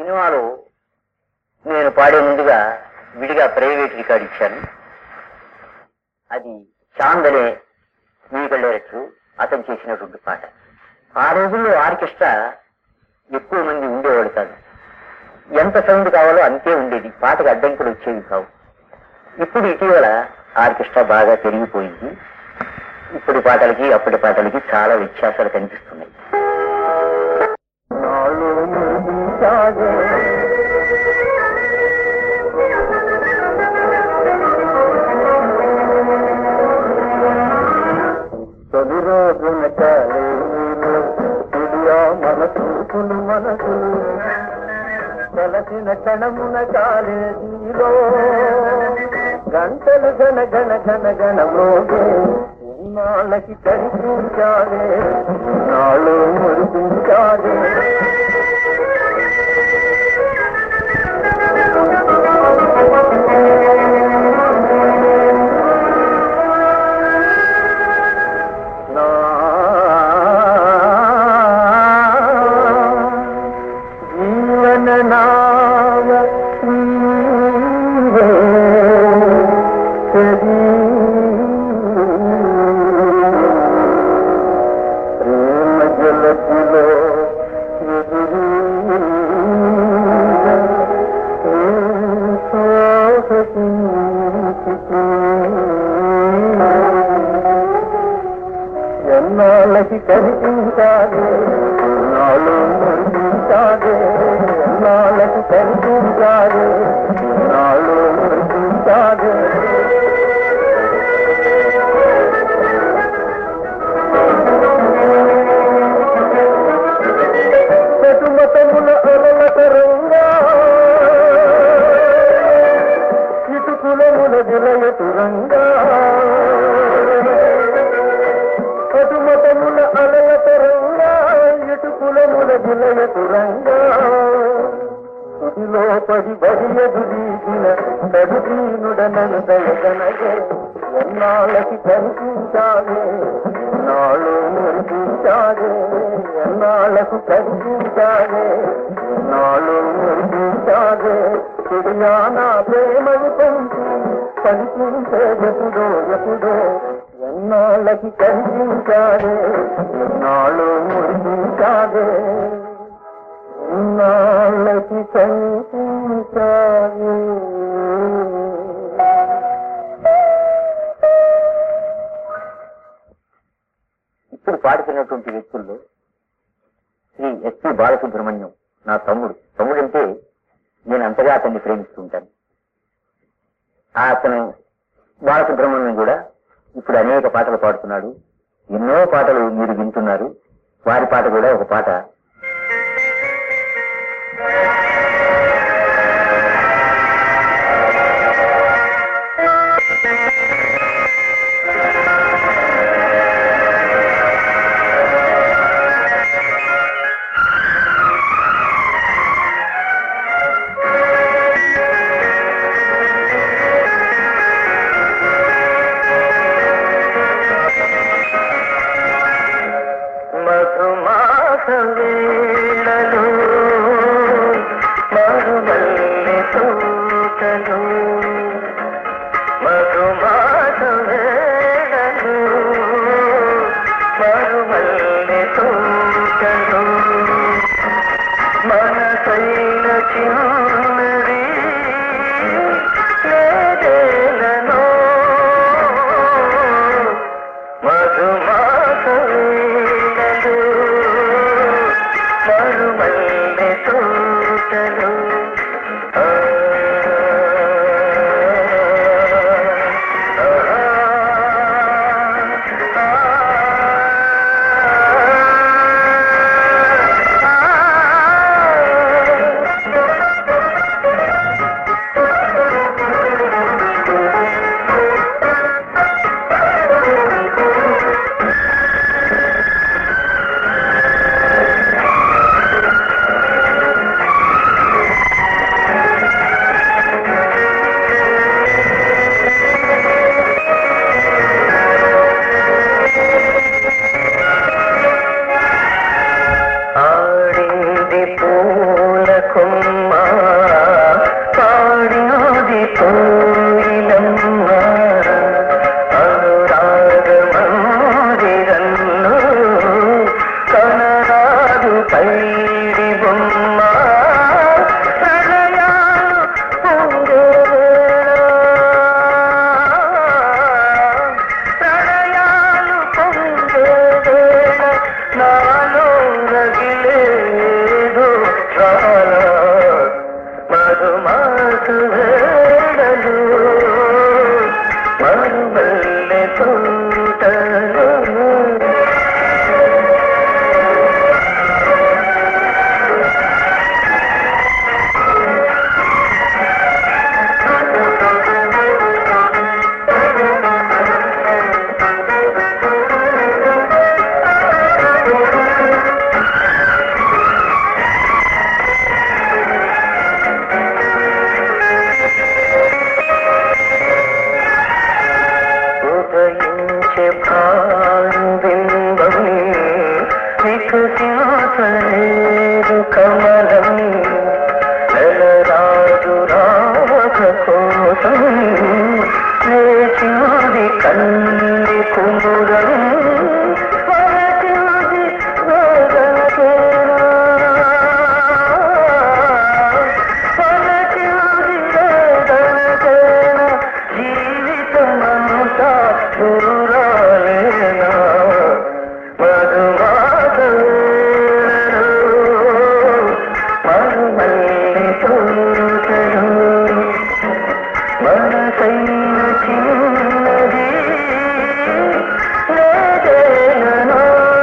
సినిమాలో నేను పాడే ముందుగా విడిగా ప్రైవేట్ రికార్డ్ ఇచ్చాను అది చాంద్ అనే మ్యూజికల్ డైరెక్టర్ అతను చేసినటువంటి పాట ఆ రోజుల్లో ఆర్కెస్ట్రా ఎక్కువ మంది ఉండేవాడు కాదు ఎంత సౌండ్ కావాలో అంతే ఉండేది పాటకు అడ్డంకులు వచ్చేవి కావు ఇప్పుడు ఇటీవల ఆర్కెస్ట్రా బాగా పెరిగిపోయింది ఇప్పుడు పాటలకి అప్పటి పాటలకి చాలా వ్యత్యాసాలు కనిపిస్తున్నాయి నాలో మురిపించావే. తొలి రోజున కాలేజీలో తుడియా మనసుకులు మనసులు కలసిన క్షణమున కాలేజీలో గంటలు గన గన గన గన మోగే ఉన్నాళ్ళకి కనిపించాలే నాళ్ళు మురిపించాలే నా జీవన నావ నీవే సరి. ప్రేమ జలకిలో ఎదురీద నీ సోహసించుకో. ఎన్నాళ్ళకి కనిపించాలి నాలో మురిపించాలి ఎన్నాళ్ళకి కనిపించాలి నాలో మురిపించాలి చటుమతముల అలలతరంగా ఇటుకులముల దిలయతురంగా అటుమతముల అలయతరంగా ఇటుకులముల దిలయతురంగా సుడిలో పడి బడియదు దీగిన కడుదీనుడనను దయగనగే ఎన్నాళ్ళకి కనిపించాలి ఎన్నాళ్ళు మురిపించాలి ఎన్నాళ్ళకు కనిపించాలి ఎన్నాళ్ళు మురిపించాలి సుడియా నా ప్రేమను పంచి కనిపించే ఎప్పుడో ఎప్పుడో ఎన్నాళ్ళకి కనిపించాలి ఎన్నాళ్ళు మురిపించాలి ఎన్నాళ్ళకి కనిపించాలి ఇప్పుడు పాడుతున్నటువంటి వ్యక్తుల్లో శ్రీ ఎస్పి బాలసుబ్రహ్మణ్యం నా తమ్ముడు తమ్ముడు అంటే నేను అంతగా అతన్ని ప్రేమిస్తుంటాను ఆ అతను బాలసుబ్రహ్మణ్యం కూడా ఇప్పుడు అనేక పాటలు పాడుతున్నాడు ఎన్నో పాటలు మీరు వింటున్నారు వారి పాట కూడా ఒక పాట మధుమాస కోసం నెలరాజు రాక కోసం వేచినది కన్ని కుమురం వరచినది వేదనకేనా వరచినది వేదనకేనా జీవితమంతా దూరాలేనా మధుమాధవేనను మరుమల్లి తోటలు మనసైన చిన్నది లేదేనో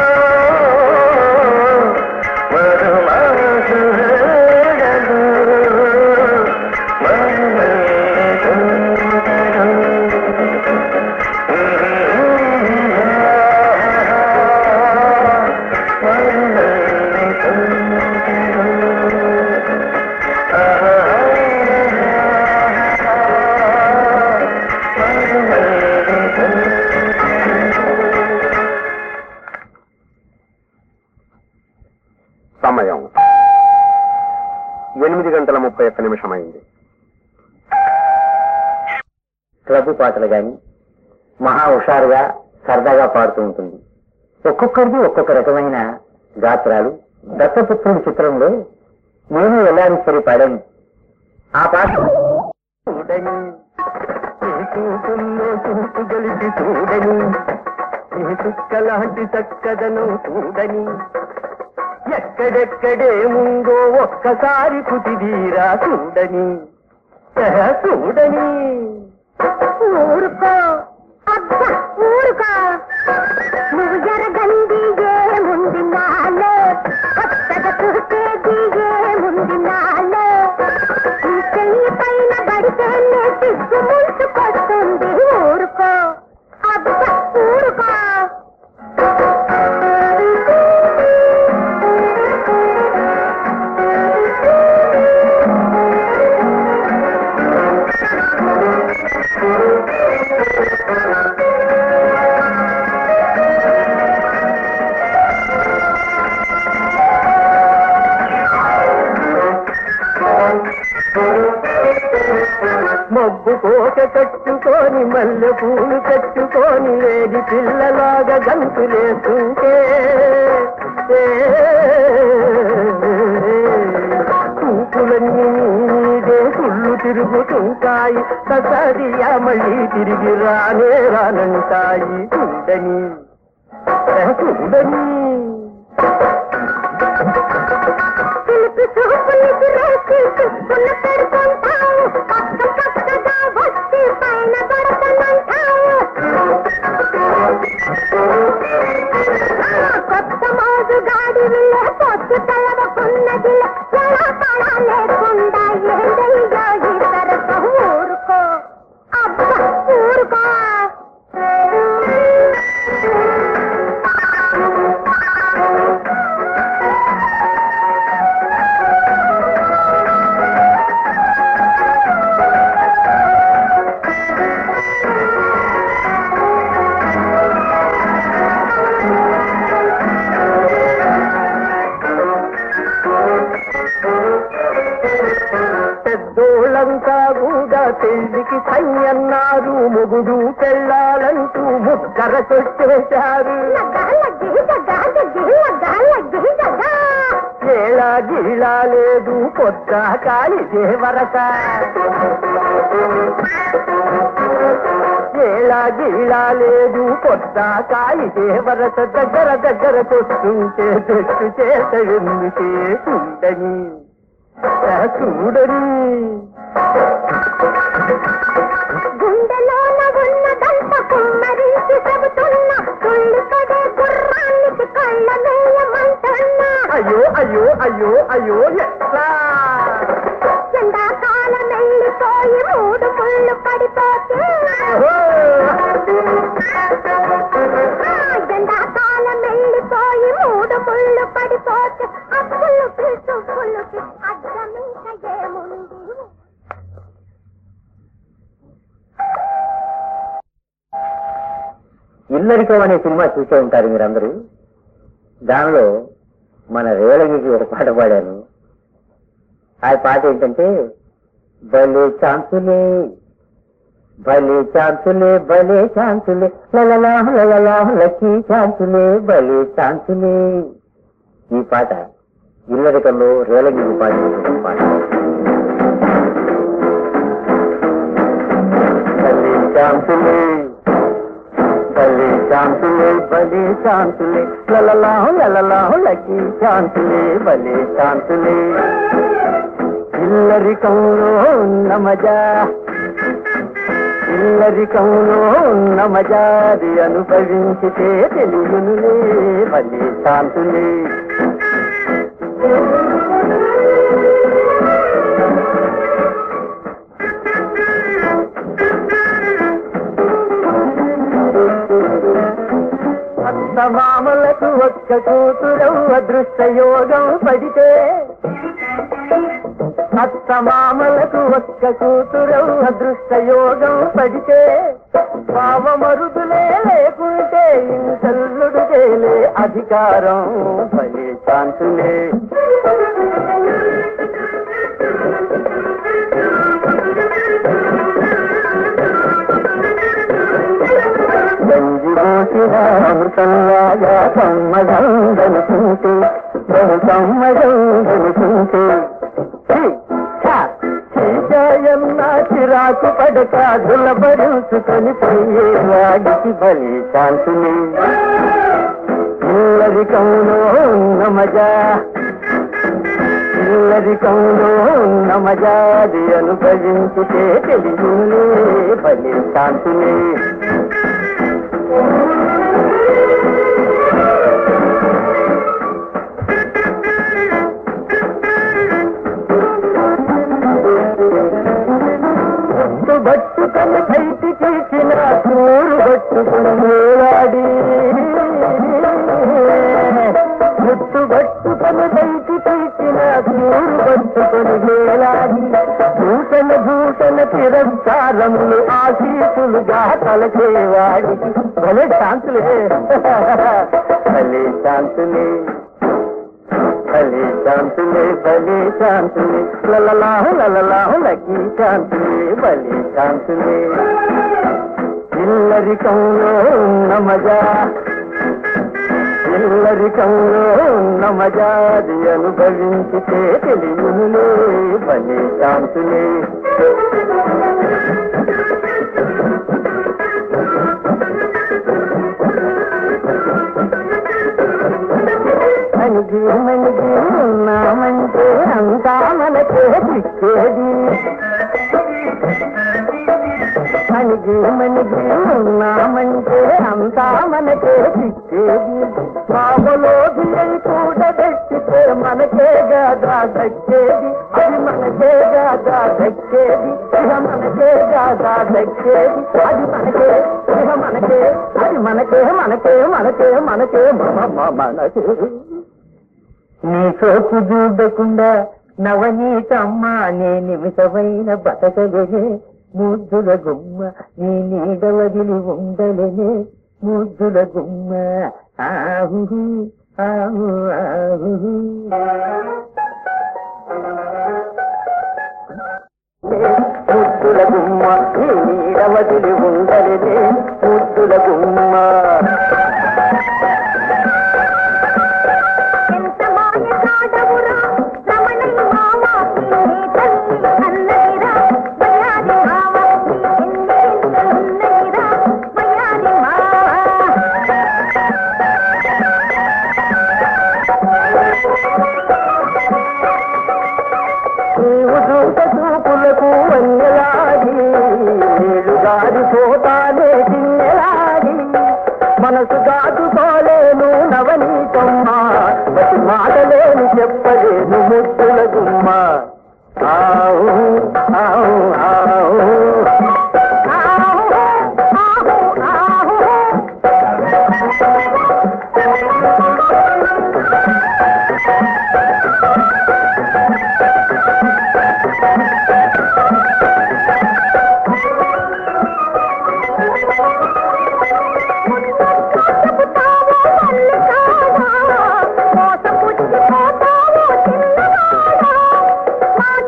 మధుమాధవేనను మరుమల్లి సమయం ఎనిమిది గంటల ముప్పై ఒక్క నిమిషం అయింది క్లబ్ పాటలు గాని మహా హుషారుగా సరదాగా పాడుతూ ఉంటుంది ఒక్కొక్కరిది ఒక్కొక్క రకమైన గాత్రాలు దత్తపుత్రుడి చిత్రంలో నేను వెళ్ళారీశ్వరి పాడాను ఆ పాట చూడని ఈ చూపుల్లో చూపు గలిపి చూడని ఈ చుక్కలాంటి చక్కదనం చూడని ఎక్కడెక్కడే ముందో ఒక్కసారి కుదిరీరా చూడని ఎహ, చూడని ఊరుకో అబ్బా ఊరుకో నువ్వు ఎరగంది ఏముంది నాలో కొత్తగా చూసేది ఏముంది నాలో నీ చెయ్యి పైన పడితేనే సిగ్గు ముంచుకొస్తుంది ఊరుకో అబ్బా ఊరుకో మబ్బు కోక కట్టుకొని మల్లె పూలు కట్టుకొని వేడి పిల్లలాగా గంతులేస్తుంటే ఏ, చూపులన్నీ నీదే సుళ్ళు తిరుగుతుంటాయి ససరియా మళ్ళీ తిరిగి రానే రానంటాయి చూడని ఏ, చూడని పిలిపి చూపులకి రేసి చుక్కులు పెడుతుంటావు పక్క పక్కగా వచ్చి పైన పడతానంటావు ఆ కొత్త మోజు గాడి విల్ల పొత్తు తెలవకున్నది ఎలా పడా లేకుండా ఏందయ్యో ఈ తరపు ఊరుకో అబ్బా ఊరుకో పెద్దోళ్ళంతా కూడా పెళ్లికి సయ్యన్నారు మొగుడు పెళ్ళాలంటూ ముక్కర కొట్టేశారు ఏలా గీలా లేదు పొద్ద కాలి దేవరక ఏలా గీలా లేదు పొద్ద కాలి దేవరక దగ్గర దగ్గర కొట్టుంటే చెట్టు చేత ఎందుకే చూడని ఆ చూడని గుండెలోన ఉన్నదంత కుమ్మరించి చెబుతున్నా కుళ్ళు కడే గుర్రానికి కళ్ళ మేయమంటున్నా అయ్యో అయ్యో అయ్యో అయ్యో ఎట్లా ఎండాకాలం వెళ్ళిపోయి మూడు ముళ్ళు పడిపోతే ఓహో! ఆ, ఎండాకాలం వెళ్ళిపోయి మూడు ముళ్ళు పడిపోతే అప్పులు పిలుచు పులుకి అర్థమింక ఏముంది ఇల్లరికం అనే సినిమా చూసే ఉంటారు మీరందరూ దానిలో మన రేలగికి ఒక పాట పాడాను ఆ పాట ఏంటంటే భలే ఛాన్సులే భలే ఛాన్సులే భలే ఛాన్సులే లలలా లలలా లక్కీ ఛాన్సులే భలే ఛాన్సులే ఈ పాట ఇల్లరికల్లో రేలంగి పాడినటువంటి పాట భలే ఛాన్సులే భలే ఛాన్సులే భలే ఛాన్సులే లలలా లలలా లక్కీ ఛాన్సులే భలే ఛాన్సులే ఇల్లరికంలో ఉన్న మజా ఇల్లరికంలో ఉన్న మజాది అనుభవించితే తెలియనులే భలే శాంతులే అత్తమామలకు ఒక్క కూతురవు అదృష్ట యోగం పడితే అత్తమామలకు ఒక్క కూతురవు అదృష్ట యోగం పడితే పావమరుదులే లేకుంటే ఇంతల్లుడు తేలే అధికారం పలే శాంతులే గంజి పోసిన అమృతంలాగా సమ్మగందనుకుంటే బహు సమ్మగందనుకుంటే శ్రీజయన్న చిరాకు పడక దులబరుచుకొని పోయే వాడికి బలి శాంతుని ఇల్లరికంలో ఉన్న మజా ఇల్లరికంలో ఉన్న మజాది అనుభవించితే తెలియలే బలి శాంతుని ఒట్టు పట్టుకొని బయటికి ఇచ్చిన కూరు పట్టుకుని వేలాడి ముట్టు పట్టుకొని బయటికి ఇచ్చిన కూరు పట్టుకొని వేలాడి భూషణ భూషణ తిరస్కారములు ఆశీసులుగా తలచేవాడికి భలే శాంతులే భలే శాంతులే భలే శాంతులే భలే శాంతులే లలలాహు లలలాహు లక్కీ శాంతులే భలే శాంతులే ఇల్లరికంలో ఉన్న మజా ఇల్లరికంలో ఉన్న మజాది అనుభవించితే తెలియనులే భలే శాంతులే మణిగి మణిగి ఉన్నామంటే అంతా మనకే చిక్కేది మణిగి మణిగి ఉన్నామంటే అంతా మనకే చిక్కేది బాబలోకి అయి కూడబెట్టితే మనకే గాదా దక్కేది అది మనకే గాదా దక్కేది ఇహ మనకే గాదా దక్కేది అది మనకే ఇహ మనకే అది మనకే మనకే మనకే మనకే మమ మనకే నీ సోపు చూడకుండా నవనీతమ్మ నే నిమిషమైన బతకలేనే ముద్దుల గుమ్మ నీ నీడ వదిలి ఉండలేనే ముద్దుల గుమ్మ ఆహు ఆహు ఆహు ముద్దుల గుమ్మ నీ నీడ వదిలి ఉండలేనే ముద్దుల గుమ్మ ఎంత మాయకాడవురా రమణయ్య మామ నీ తల్లి అన్నదిరా మయాది మామ ఎన్ని ఇంతలున్నదిరా మయాది మామ నీవు చూత చూపులకు వన్నెలాడి నీళ్ళు గారిపోతానే తిన్నెలాడి మనసు దాటుకోలేను నవనీతమ్మ ప్రతి మాటలేని చెప్పలేను ముద్దుల గుమ్మ ఆవు ఆవు ఆవు ఆహు ఆహు ఆహు చెబుతావో మల్లికాడా మోసపుచ్చిపోతావో చిన్నవాడా మాట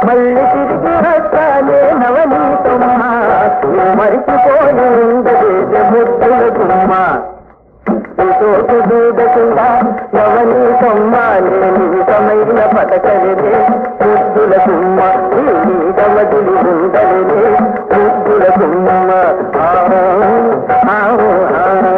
మళ్ళీ తిరిగి వస్తానే నవనీతమ్మ మరిచిపోని ఉండేది ముద్దుల గుమ్మ చోటు దూడకుండా నవనీతమ్మ నిమిషమైన పథకలినే ముద్దుల గుమ్మ నీడ వదిలి ఉండలినే ముద్దుల గుమ్మ ఆ, ఆ, ఆ, ఆ.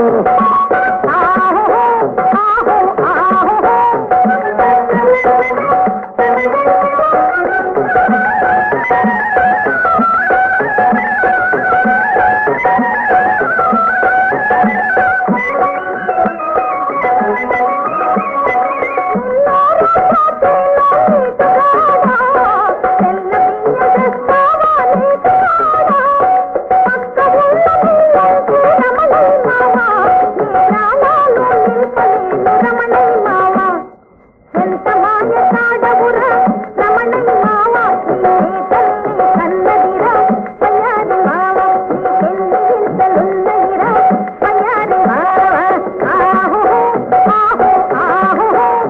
ఎంత మాయ కాడవురా రమణయ్య మావ నీ తల్లి కన్నదిరా పయ్యారి మావ నీకెన్ని వింతలున్నయిరా పయ్యారి మావ ఆహో ఆహో ఆహో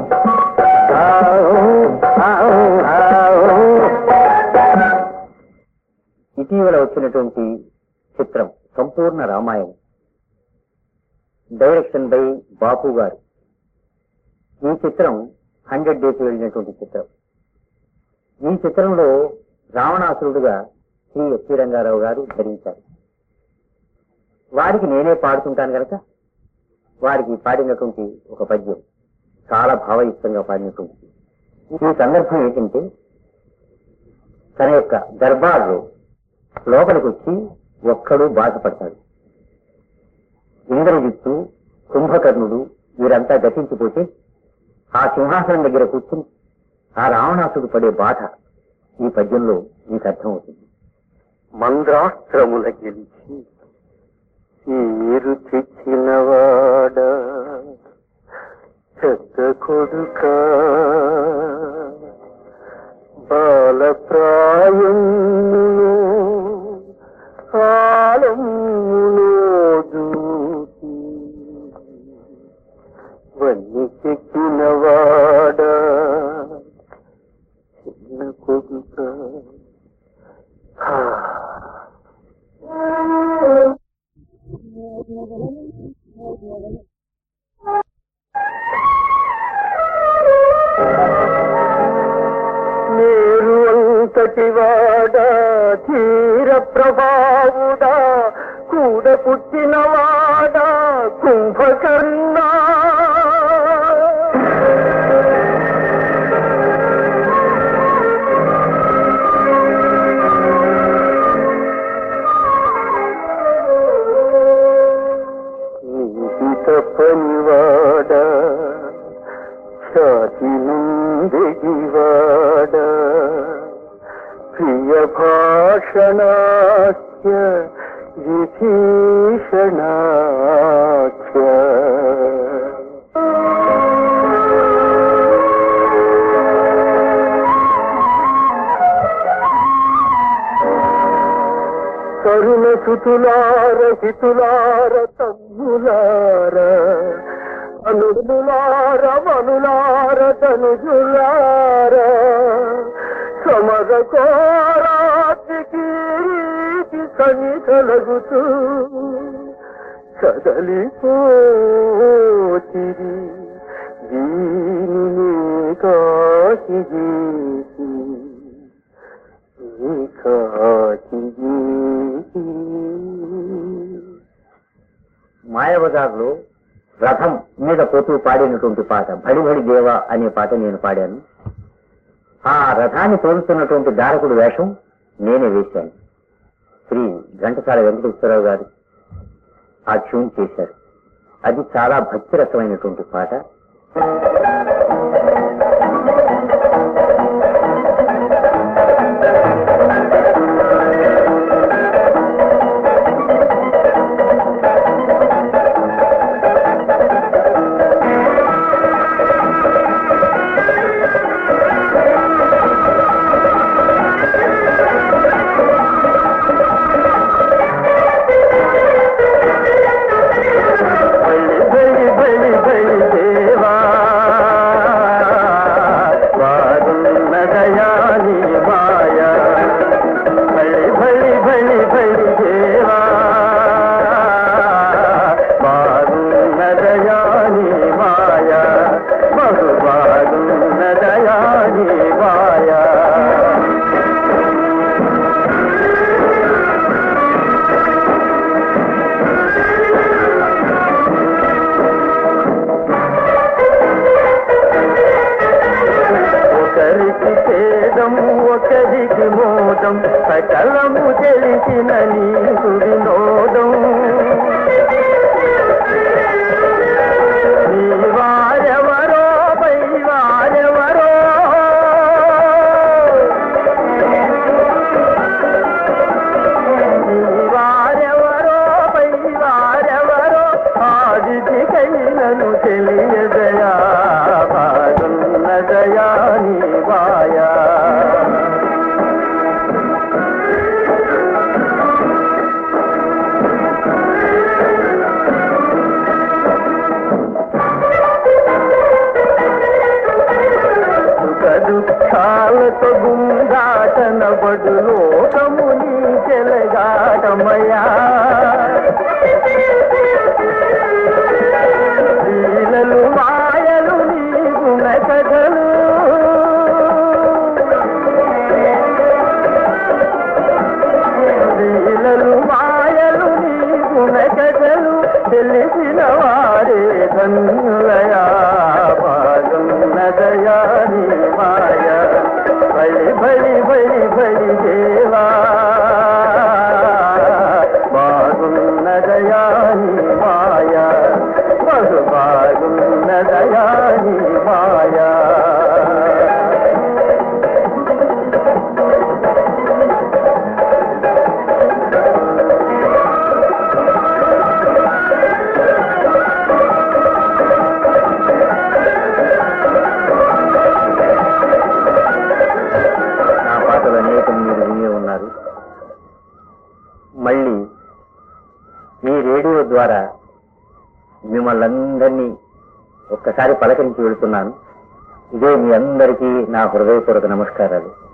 ఇటీవల వచ్చినటువంటి చిత్రం సంపూర్ణ రామాయణం డైరెక్షన్ బై బాపు గారు ఈ చిత్రం హండ్రెడ్ డేస్ వెళ్ళినటువంటి చిత్రం ఈ చిత్రంలో రావణాసురుడుగా శ్రీ ఎస్పి రంగారావు గారు ధరించారు వారికి నేనే పాడుతుంటాను గనక వారికి పాడినటువంటి ఒక పద్యం చాలా భావయుక్తంగా పాడినటువంటి ఈ సందర్భం ఏంటంటే తన యొక్క దర్బార్లో లోపలికి వచ్చి ఒక్కడు బాధపడతాడు ఇంద్రజిత్తు కుంభకర్ణుడు వీరంతా గతించిపోతే ఆ సింహాసనం దగ్గర కూర్చుని ఆ రావణాసుడు పడే బాధ ఈ పద్యంలో మీకు అర్థమవుతుంది మంద్రాస్త్రముల గెలిచి తీరు తెచ్చినవాడ పెద్ద కొడుక బాలప్రాయమును కాలములో దూకి వన్ని చెక్కినవాడ చిన్న కొడుక మీరు అంతటి వాడా ధీర ప్రభావుడా కూడ పుట్టినవాడా కుంభకర్ణా నీతి తప్పనివాడా ఖ్యాతి నుండివాడా ప్రియ భాషణాఖ్య విభీషణాఖ్య కరుణ సుతులార హితులార తమ్ములార అనుడులార మనులార తనుజులార సమర కోరాతికి సని కలగుతూ కదలిపోతిరి దీని కాకి గీసి నీ కాకి గీసి మాయాబజార్లో రథం మీద పోతూ పాడినటువంటి పాట బడి బడి దేవ అనే పాట నేను పాడాను ఆ రథాన్ని తోలుతున్నటువంటి దారకుడు వేషం నేనే వేశాను శ్రీ ఘంటసాల వెంకటేశ్వరరావు గారు ఆ ట్యూన్ చేశారు అది చాలా భక్తిరసమైనటువంటి పాట బలి బలి బలి బలి దేవా మోదం ఒకరికి మోదం సకలము తెలిసిన నీకు వినోదం నీ వారెవరో పై వారెవరో నీ వారెవరో పై వారెవరో ఆదికైనను తెలియదయా బాగున్నదయా నీ వాయా సుఖ దుఃఖాలతో గుంగాటన బడు లోకము నీ చెలగాటమయా లీలలు మాయలు నీ గుణ కథలు లీలలు మాయలు నీ గుణ కథలు తెలిసిన వారే ధన్యులయా బాగున్నదయా నీ మాయ బలి బలి బలి బలి దేవా బాగున్నదయా నీ మాయ బహు బాగున్నదయా నీ మాయా నా పాటలు అనేకం మీరు విని ఉన్నారు మళ్ళీ మీ రేడియో ద్వారా మిమ్మల్ని అందరినీ ఒక్కసారి పలకరించి వెళుతున్నాను ఇదే మీ అందరికీ నా హృదయపూర్వక నమస్కారాలు